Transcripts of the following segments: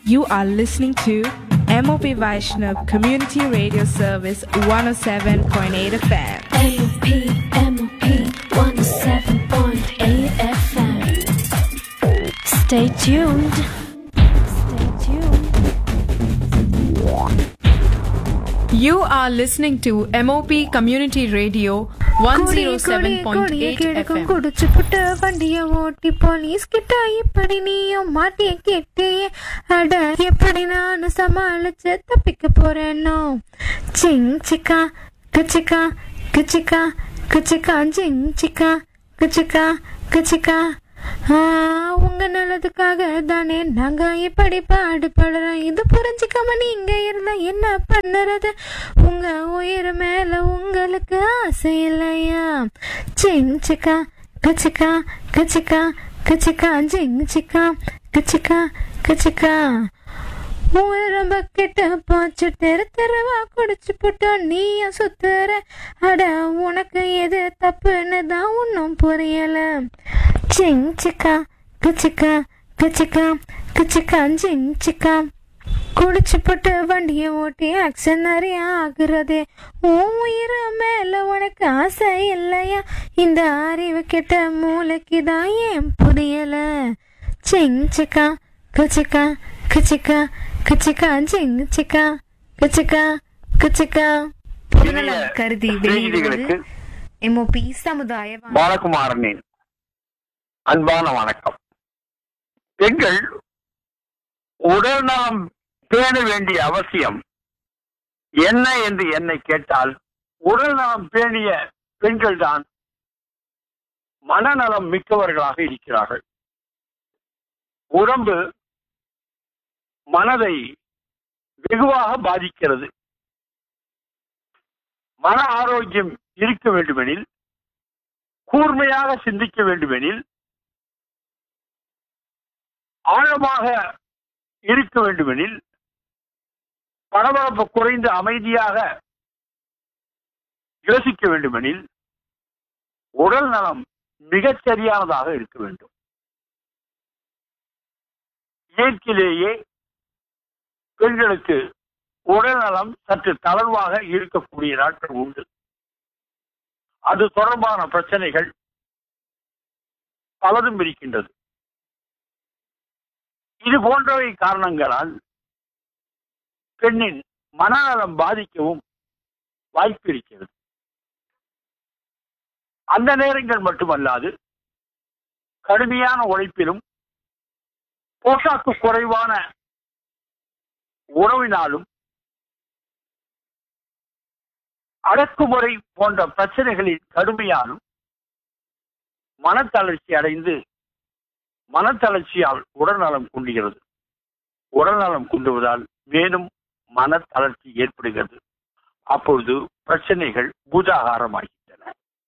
You are listening to MOP Vaishnav Community Radio Service 107.8 FM. AOP, MOP 107.8 FM. Stay tuned. Stay tuned. You are listening to MOP Community Radio கொடிய கொடிய கொடிய 107.8 கிழக்கும் FM. குடிச்சு புட்டு வண்டிய ஓட்டி police கிட்ட இப்படி நீயும் மாட்டிய கேட்டியே அட எப்படி நானும் சமாளிச்சு தப்பிக்க போறேனோ சிங் சிக்கா கிச்சிக்கா கிச்சிக்கா கிச்சிக்கா ஜிங் சிக்கா கிச்சிக்கா கிச்சிக்கா ஆ, உங்க நல்லதுக்காக தானே நாங்க இப்படி பாடுபடுறோம் இது புரிஞ்சுக்காம நீங்க இருந்தா என்ன பண்ணுறது உங்க உயிர் மேல உங்களுக்கு ஆசை இல்லையா சிங் சிக்கா கச்சிக்கா கச்சிக்கா கச்சிக்கா ஜிங் சிக்கா கச்சிக்கா கச்சிக்கா உரம் பக்கெட்ட பாய்ச்சு தெரு தெருவா குடிச்சு போட்டு நீயும் சுத்துற அட உனக்கு எது தப்புன்னு தான் ஒன்றும் புரியல சிங் சிக்கா கிச்சிக்கா கிச்சிக்கா கிச்சிக்கா ஜிங் சிக்கா குடிச்சு போட்டு வண்டியை ஓட்டி ஆக்சன் நிறைய ஆகுறதே உன் உயிர் மேல உனக்கு ஆசை இல்லையா இந்த அறிவு கெட்ட மூளைக்கு தான் ஏன் புரியல சிங் சிக்கா கிச்சிக்கா கிச்சிக்கா கிச்சிக்கா ஜிங் சிக்கா கிச்சிக்கா கிச்சிக்கா பொதுநலம் கருதி வெளியிடுவது செய்திகளுக்கு எம்ஓபி சமுதாய வானொலி. பாலகுமாரனின் அன்பான வணக்கம் பெண்கள் உடல்நலம் பேண வேண்டிய அவசியம் என்ன என்று என்னை கேட்டால் உடல்நலம் பேணிய பெண்கள் தான் மனநலம் மிக்கவர்களாக இருக்கிறார்கள் உடம்பு மனதை வெகுவாக பாதிக்கிறது மன ஆரோக்கியம் இருக்க வேண்டுமெனில் கூர்மையாக சிந்திக்க வேண்டுமெனில் ஆழமாக இருக்க வேண்டுமெனில் பரபரப்பு குறைந்து அமைதியாக யோசிக்க வேண்டுமெனில் உடல் நலம் மிகச் சரியானதாக இருக்க வேண்டும் இயற்கையிலேயே பெண்களுக்கு உடல் நலம் சற்று தளர்வாக இருக்கக்கூடிய நாட்கள் உண்டு அது தொடர்பான பிரச்சனைகள் பலதும் இருக்கின்றது இது போன்றவை காரணங்களால் பெண்ணின் மனநலம் பாதிக்கவும் வாய்ப்பு இருக்கிறது அந்த நேரங்கள் மட்டுமல்லாது கடுமையான உழைப்பிலும் போஷாக்கு குறைவான உறவினாலும் அடக்குமுறை போன்ற பிரச்சனைகளின் கடுமையாலும் மனத்தளர்ச்சி அடைந்து மனத்தளர்ச்சியால் உடல்நலம் குண்டுகிறது உடல்நலம் குண்டுவதால் மேலும் மனத்தளர்ச்சி ஏற்படுகிறது அப்பொழுது பிரச்சனைகள் பூதாகாரமாகின்றன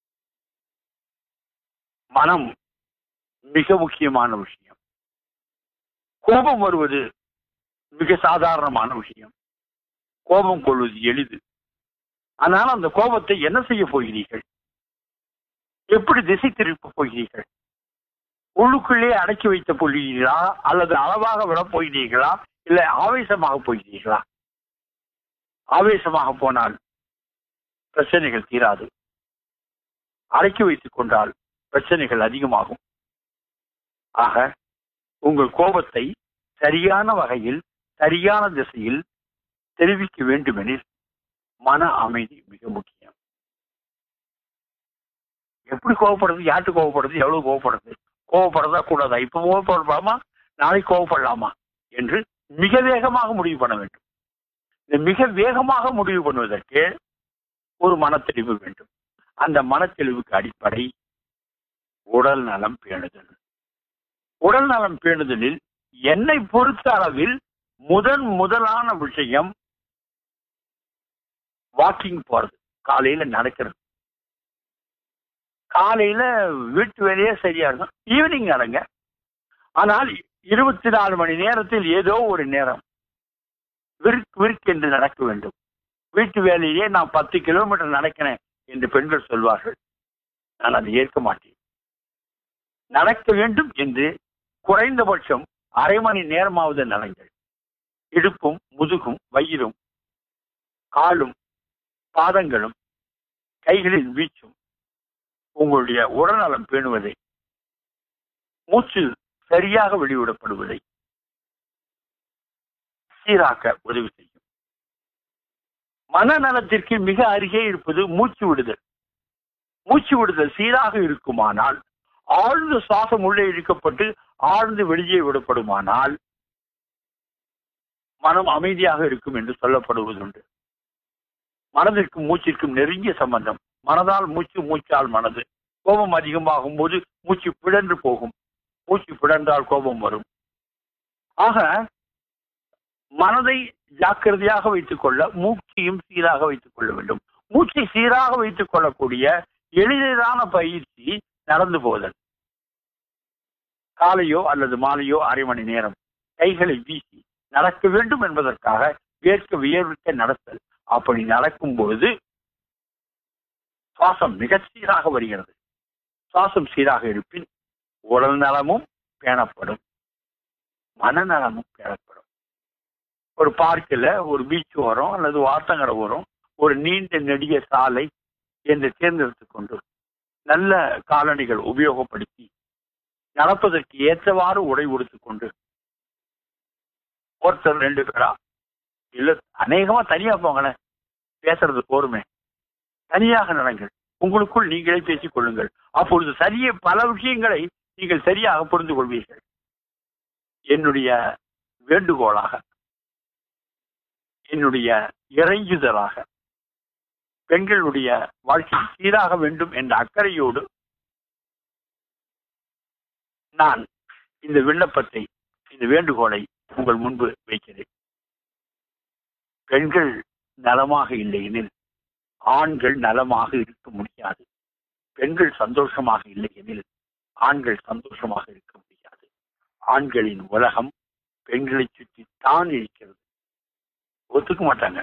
மனம் மிக முக்கியமான விஷயம் கோபம் வருவது மிக சாதாரணமான விஷயம் கோபம் கொள்வது எளிது ஆனால் அந்த கோபத்தை என்ன செய்ய போகிறீர்கள் எப்படி திசை திருப்ப போகிறீர்கள் உள்ளுக்குள்ளே அடக்கி வைத்த போகிறீர்களா அல்லது அளவாக விடப் போகிறீர்களா இல்லை ஆவேசமாக போகிறீர்களா ஆவேசமாக போனால் பிரச்சனைகள் தீராது அடக்கி வைத்துக் கொண்டால் பிரச்சனைகள் அதிகமாகும் ஆக உங்கள் கோபத்தை சரியான வகையில் சரியான திசையில் தெரிவிக்க வேண்டுமெனில் மன அமைதி மிக முக்கியம் எப்படி கோவப்படுறது யார்கிட்ட கோவப்படுறது எவ்வளவு கோவப்படுறது கோவப்படுறதா கூடாதா இப்ப கோவப்படலாமா நாளைக்கு கோவப்படலாமா என்று மிக வேகமாக முடிவு பண்ண வேண்டும் இந்த மிக வேகமாக முடிவு பண்ணுவதற்கு ஒரு மனத்தெளிவு வேண்டும் அந்த மனத்தெளிவுக்கு அடிப்படை உடல் நலம் பேணுதல் உடல் நலம் பேணுதலில் என்னை பொறுத்த அளவில் முதன் முதலான விஷயம் வாக்கிங் போறது காலையில நடக்கிறது காலையில வீட்டு வேலையே சரியா இருக்கும் ஈவினிங் நடங்க ஆனால் இருபத்தி நாலு மணி நேரத்தில் ஏதோ ஒரு நேரம் விருக் விருக் என்று நடக்க வேண்டும் வீட்டு வேலையிலே நான் பத்து கிலோமீட்டர் நடக்கிறேன் என்று பெண்கள் சொல்வார்கள் நான் அதை ஏற்க மாட்டேன் நடக்க வேண்டும் என்று குறைந்தபட்சம் அரை மணி நேரமாவது நடங்கள் இடுப்பும் முதுகும் வயிறும் காலும் பாதங்களும் கைகளின் வீச்சும் உங்களுடைய உடல்நலம் பேணுவதை மூச்சு சரியாக வெளிவிடப்படுவதை சீராக்க உதவி செய்யும் மனநலத்திற்கு மிக அருகே இருப்பது மூச்சு விடுதல் மூச்சு விடுதல் சீராக இருக்குமானால் ஆழ்ந்த சுவாசம் உள்ளே இழுக்கப்பட்டு ஆழ்ந்து வெளியே விடப்படுமானால் மனம் அமைதியாக இருக்கும் என்று சொல்லப்படுவதுண்டு மனதிற்கும் மூச்சிற்கும் நெருங்கிய சம்பந்தம் மனதால் மூச்சு மூச்சால் மனது கோபம் அதிகமாகும் போது மூச்சு பிழன்று போகும் மூச்சு பிழன்றால் கோபம் வரும் ஆக மனதை ஜாக்கிரதையாக வைத்துக் கொள்ள மூச்சையும் சீராக வைத்துக் கொள்ள வேண்டும் மூச்சை சீராக வைத்துக் கொள்ளக்கூடிய எளிதான பயிற்சி நடந்து போதல் காலையோ அல்லது மாலையோ அரை மணி நேரம் கைகளை வீசி நடக்க வேண்டும் என்பதற்காக வேர்க்க வியர்விக்க நடத்தல் அப்படி நடக்கும் பொழுது சுவாசம் மிக சீராக வருகிறது சுவாசம் சீராக இருப்பின் உடல் நலமும் பேணப்படும் மனநலமும் பேணப்படும் ஒரு பார்க்கில் ஒரு பீச் ஓரம் அல்லது வார்த்தங்கரை ஓரம் ஒரு நீண்ட நெடிய சாலை என்று தேர்ந்தெடுத்துக் கொண்டு நல்ல காலணிகள் உபயோகப்படுத்தி நடப்பதற்கு ஏற்றவாறு உடை உடுத்துக் கொண்டு ஒருத்தர் ரெண்டு பேரா இல்ல அநேகமா தனியா போங்களேன் பேசுறது போருமே தனியாக நடங்கள் உங்களுக்குள் நீங்களே பேசிக் கொள்ளுங்கள் அப்பொழுது சரிய பல விஷயங்களை நீங்கள் சரியாக புரிந்து கொள்வீர்கள் என்னுடைய வேண்டுகோளாக என்னுடைய இறைஞ்சுதலாக பெண்களுடைய வாழ்க்கை சீராக வேண்டும் என்ற அக்கறையோடு நான் இந்த விண்ணப்பத்தை இந்த வேண்டுகோளை உங்கள் முன்பு வைக்கிறேன் பெண்கள் நலமாக இல்லை எனில் ஆண்கள் நலமாக இருக்க முடியாது பெண்கள் சந்தோஷமாக இல்லை எனில் ஆண்கள் சந்தோஷமாக இருக்க முடியாது ஆண்களின் உலகம் பெண்களை சுற்றி தான் இருக்கிறது ஒத்துக்க மாட்டாங்க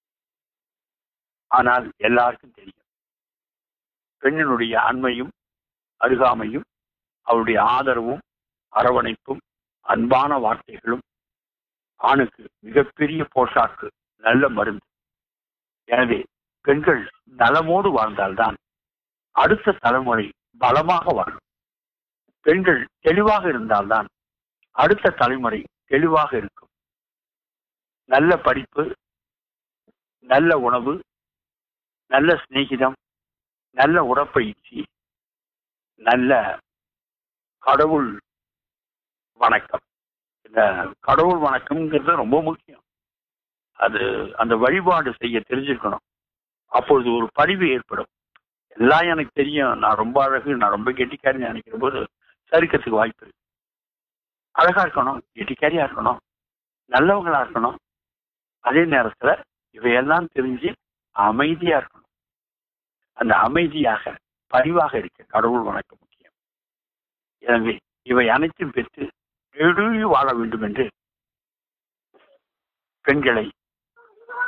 ஆனால் எல்லாருக்கும் தெரியும் பெண்ணினுடைய அண்மையும் அருகாமையும் அவருடைய ஆதரவும் அரவணைப்பும் அன்பான வார்த்தைகளும் ஆணுக்கு மிகப்பெரிய போஷாக்கு நல்ல மருந்து எனவே பெண்கள் நலமோடு வாழ்ந்தால்தான் அடுத்த தலைமுறை பலமாக வாழும் பெண்கள் தெளிவாக இருந்தால்தான் அடுத்த தலைமுறை தெளிவாக இருக்கும் நல்ல படிப்பு நல்ல உணவு நல்ல சிநேகிதம் நல்ல உடற்பயிற்சி நல்ல கடவுள் வணக்கம் இந்த கடவுள் வணக்கம்ங்கிறது ரொம்ப முக்கியம் அது அந்த வழிபாடு செய்ய தெரிஞ்சிருக்கணும் அப்பொழுது ஒரு பரிவு ஏற்படும் எல்லாம் எனக்கு தெரியும் நான் ரொம்ப அழகு நான் ரொம்ப கெட்டிக்காரின்னு நினைக்கிற போது சறுக்கிறதுக்கு வாய்ப்பு இருக்கு அழகா இருக்கணும் கெட்டிக்காரியா இருக்கணும் நல்லவங்களா இருக்கணும் அதே நேரத்துல இவையெல்லாம் தெரிஞ்சு அமைதியா இருக்கணும் அந்த அமைதியாக பரிவாக இருக்க கடவுள் வணக்கம் முக்கியம் எனவே இவை அனைத்தும் பெற்று நெடுழி வாழ வேண்டும் என்று பெண்களை